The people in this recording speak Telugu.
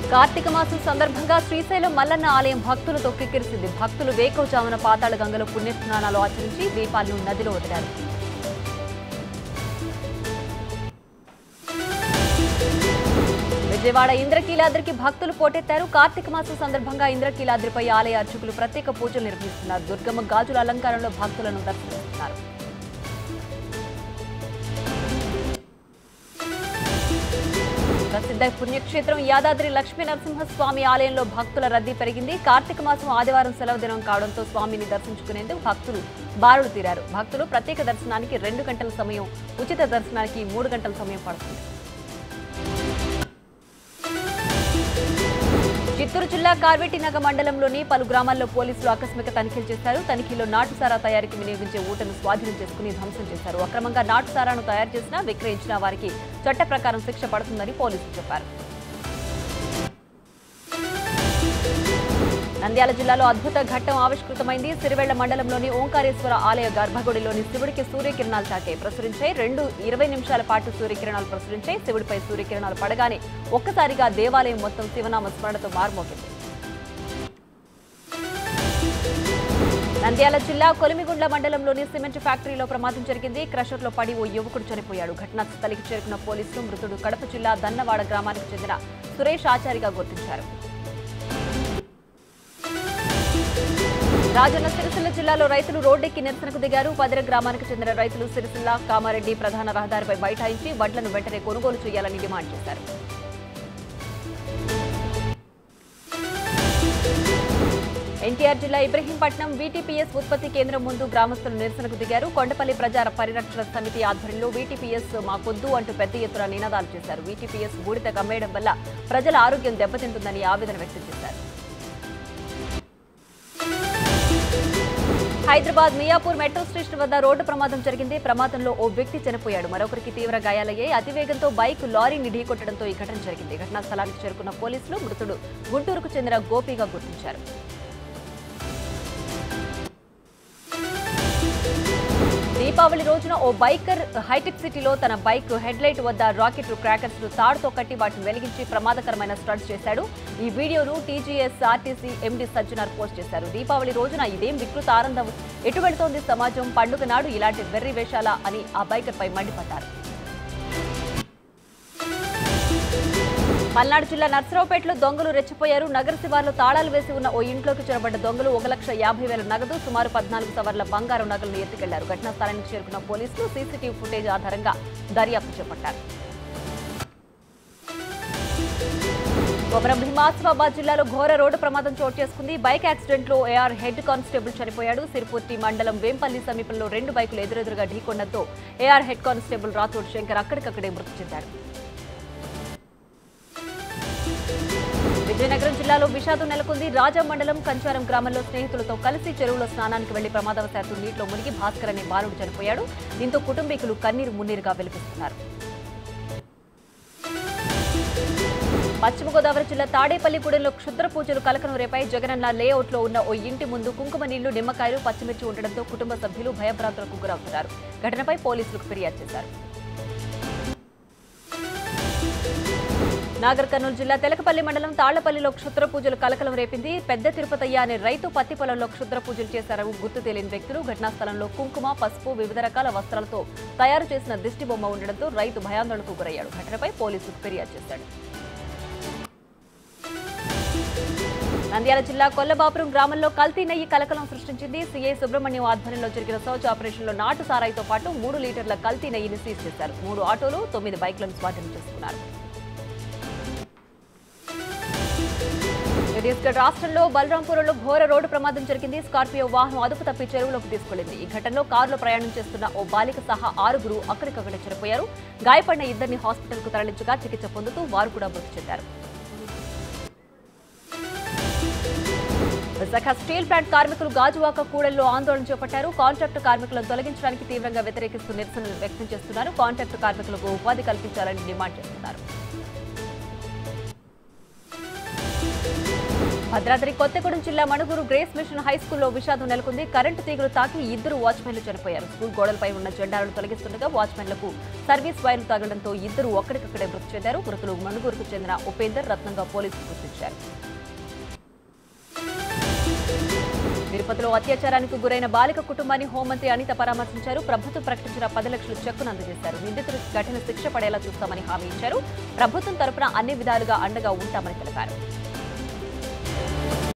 కార్తీక మాసం సందర్భంగా శ్రీశైలం మల్లన్న ఆలయం భక్తులతో కిక్కిరిసింది భక్తులు వేకోజామున పాతాళ గంగలో పుణ్యస్నానాలు ఆచరించి దీపాలను నదిలో వదిలారు విజయవాడ ఇంద్రకీలాద్రికి భక్తులు పోటెత్తారు కార్తీక మాసం సందర్భంగా ఇంద్రకీలాద్రిపై ఆలయ అర్చకులు ప్రత్యేక పూజలు నిర్వహిస్తున్నారు దుర్గమ్మ గాజుల అలంకారంలో భక్తులను దర్శనమిస్తున్నారు ప్రసిద్ధ పుణ్యక్షేత్రం యాదాద్రి లక్ష్మీ నరసింహస్వామి ఆలయంలో భక్తుల రద్దీ పెరిగింది కార్తీక మాసం ఆదివారం సెలవు దినం కావడంతో స్వామిని దర్శించుకునేందుకు భక్తులు బారులు తీరారు భక్తులు ప్రత్యేక దర్శనానికి రెండు గంటల సమయం ఉచిత దర్శనానికి మూడు గంటల సమయం పడుతుంది చిత్తూరు జిల్లా కార్వేటినగ మండలంలోని పలు గ్రామాల్లో పోలీసులు ఆకస్మిక తనిఖీలు చేశారు తనిఖీలో నాటుసారా తయారీకి వినియోగించే ఊటను స్వాధీనం చేసుకుని ధ్వంసం చేశారు అక్రమంగా నాటుసారాను తయారు చేసినా విక్రయించిన వారికి చట్ట ప్రకారం శిక్ష పడుతుందని పోలీసులు చెప్పారు నంద్యాల జిల్లాలో అద్భుత ఘట్టం ఆవిష్కృతమైంది సిరివెళ్ల మండలంలోని ఓంకారేశ్వర ఆలయ గర్భగుడిలోని శివుడికి సూర్యకిరణాలు తాకాయి ప్రసరించాయి రెండు ఇరవై నిమిషాల పాటు సూర్యకిరణాలు ప్రసరించాయి శివుడిపై సూర్యకిరణాలు పడగానే ఒక్కసారిగా దేవాలయం మొత్తం శివనామ స్మరణతో మారుమోగింది నంద్యాల జిల్లా కొలిమిగుండ్ల మండలంలోని సిమెంట్ ఫ్యాక్టరీలో ప్రమాదం జరిగింది క్రషర్లో పడి ఓ యువకుడు చనిపోయాడు ఘటనా స్థలికి చేరుకున్న పోలీసులు మృతుడు కడప జిల్లా దన్నవాడ గ్రామానికి చెందిన సురేష్ ఆచారిగా గుర్తించారు రాజన్న సిరిసిల్ల జిల్లాలో రైతులు రోడ్డెక్కి నిరసనకు దిగారు పదిర గ్రామానికి చెందిన రైతులు సిరిసిల్ల కామారెడ్డి ప్రధాన రహదారిపై బైఠాయించి వడ్లను వెంటనే కొనుగోలు చేయాలని డిమాండ్ చేశారు ఎన్టీఆర్ జిల్లా ఇబ్రహీంపట్నం వీటీపీఎస్ ఉత్పత్తి కేంద్రం ముందు గ్రామస్తులు నిరసనకు దిగారు కొండపల్లి ప్రజా పరిరక్షణ సమితి ఆధ్వర్యంలో వీటీపీఎస్ మాకొద్దు అంటూ పెద్ద ఎత్తున నినాదాలు చేశారు వీటీపీఎస్ బూడిద కమ్మేయడం వల్ల ప్రజల ఆరోగ్యం దెబ్బతింటుందని ఆవేదన వ్యక్తం చేశారు హైదరాబాద్ మియాపూర్ మెట్రో స్టేషన్ వద్ద రోడ్డు ప్రమాదం జరిగింది ప్రమాదంలో ఓ వ్యక్తి చనిపోయాడు మరొకరికి తీవ్ర గాయాలయ్యాయి అతివేగంతో బైక్ లారీని ఢీకొట్టడంతో ఈ ఘటన జరిగింది ఘటనా స్థలానికి చేరుకున్న పోలీసులు మృతుడు గుంటూరుకు చెందిన గోపిగా గుర్తించారు దీపావళి రోజున ఓ బైకర్ హైటెక్ సిటీలో తన బైక్ హెడ్ లైట్ వద్ద రాకెట్ క్రాకర్స్ ను తాడుతో కట్టి వాటిని వెలిగించి ప్రమాదకరమైన స్టంట్స్ చేశాడు ఈ వీడియోను TGS RTC MD Sajjanar post చేశారు దీపావళి రోజున ఇదేం వికృత ఆనందం ఎటు వెళుతోంది సమాజం పండుగ నాడు ఇలాంటి వెర్రి వేషాలా అని ఆ బైకర్ పై మండిపడ్డారు పల్నాడు జిల్లా నర్సరావుపేటలో దొంగలు రెచ్చిపోయారు నగర శివార్లో తాళాలు వేసి ఉన్న ఓ ఇంట్లోకి చొరబడ్డ దొంగలు ఒక లక్ష యాభై వేల నగదు సుమారు పద్నాలుగు సవర్ల బంగారు నగలను ఎత్తుకెళ్లారు ఘటనా స్థలానికి చేరుకున్న పోలీసులు సీసీటీవీ ఫుటేజ్ ఆధారంగా దర్యాప్తు చేపట్టారు కొమరం భీమాసిఫాబాద్ జిల్లాలో ఘోర రోడ్డు ప్రమాదం చోటు చేసుకుంది బైక్ యాక్సిడెంట్ లో ఏఆర్ హెడ్ కానిస్టేబుల్ చనిపోయాడు సిరిపూర్తి మండలం వేంపల్లి సమీపంలో రెండు బైకులు ఎదురెదురుగా ఢీకొనడంతో AR head constable Rathod Shankar అక్కడికక్కడే మృతి చెందాడు విజయనగరం జిల్లాలో విషాదం నెలకొంది రాజా మండలం కంచారం గ్రామంలో స్నేహితులతో కలిసి చెరువులో స్నానానికి వెళ్లి ప్రమాదవశాత్తు నీటిలో మునిగి భాస్కర్ అనే బాలుడు చనిపోయాడు దీంతో కుటుంబీకులు కన్నీరు మున్నీరుగా వెలిపిస్తున్నారు పశ్చిమ గోదావరి జిల్లా తాడేపల్లిగూడెంలో క్షుద్ర పూజలు కలకనం రేపాయి జగనన్న లేఅవుట్ లో ఉన్న ఓ ఇంటి ముందు కుంకుమ నీళ్లు నిమ్మకాయలు పచ్చిమిర్చి ఉండడంతో కుటుంబ సభ్యులు భయభ్రాంతులకు గురవుతున్నారు ఘటనపై పోలీసులకు ఫిర్యాదు చేశారు నాగర్ కర్నూలు జిల్లా తెలకపల్లి మండలం తాళ్లపల్లిలో క్షుద్ర పూజలు కలకలం రేపింది పెద్ద తిరుపతయ్య అనే రైతు పత్తి పొలంలో క్షుద్ర పూజలు చేశారు గుర్తు తెలియని వ్యక్తులు ఘటనా స్థలంలో కుంకుమ పసుపు వివిధ రకాల వస్త్రాలతో తయారు చేసిన దిష్టి బొమ్మ ఉండడంతో రైతు భయాందోళనకు గురయ్యాడు ఘటనపై పోలీసులకు ఫిర్యాదు చేశాడు నంద్యాల జిల్లా కొల్లబాపురం గ్రామంలో కల్తీ నెయ్యి కలకలం సృష్టించింది సీఐ సుబ్రహ్మణ్యం ఆధ్వర్యంలో జరిగిన సౌచ్ ఆపరేషన్లో నాటు సారాయితో పాటు మూడు లీటర్ల కల్తీ నెయ్యిని సీజ్ చేశారు మూడు ఆటోలు తొమ్మిది బైక్లను స్వాధీనం చేసుకున్నారు ఛత్తీస్గఢ్ రాష్ట్రంలో బలరాంపురంలో ఘోర రోడ్డు ప్రమాదం జరిగింది స్కార్పియో వాహనం అదుపు తప్పి చెరువులోకి తీసుకెళ్లింది ఈ ఘటనలో కారులో ప్రయాణం చేస్తున్న ఓ బాలిక సహా ఆరుగురు అక్కడికక్కడే చనిపోయారు గాయపడిన ఇద్దరిని హాస్పిటల్ కు తరలించగా చికిత్స పొందుతూ వారు కూడా మృతి చెందారు విశాఖ స్టీల్ ప్లాంట్ కార్మికులు గాజువాక కూడల్లో ఆందోళన చేపట్టారు కాంట్రాక్టు కార్మికులను తొలగించడానికి తీవ్రంగా వ్యతిరేకిస్తూ నిరసన వ్యక్తం చేస్తున్నారు కాంట్రాక్టు కార్మికులకు ఉపాధి కల్పించాలని డిమాండ్ చేస్తున్నారు భద్రాద్రి కొత్తగూడెం జిల్లా మణుగూరు గ్రేస్ మిషన్ హై స్కూల్లో విషాదం నెలకొంది కరెంటు తీగలు తాకి ఇద్దరు వాచ్మెన్లు చనిపోయారు స్కూల్ గోడలపై ఉన్న జెండాలను తొలగిస్తుండగా వాచ్మెన్లకు సర్వీస్ వైర్లు తగలడంతో ఇద్దరు ఒక్కడికక్కడే మృతి చెందారు మృతులు మణుగూరుకు చెందిన ఉపేందర్ రత్నంగా పోలీసులు గుర్తించారు తిరుపతిలో అత్యాచారానికి గురైన బాలిక కుటుంబాన్ని హోంమంత్రి అనిత పరామర్శించారు ప్రభుత్వం ప్రకటించిన పది లక్షల చెక్కును అందజేశారు నిందితులకు కఠిన శిక్ష పడేలా చూస్తామని హామీ ఇచ్చారు ప్రభుత్వం తరపున అన్ని విధాలుగా అండగా ఉంటామని తెలిపారు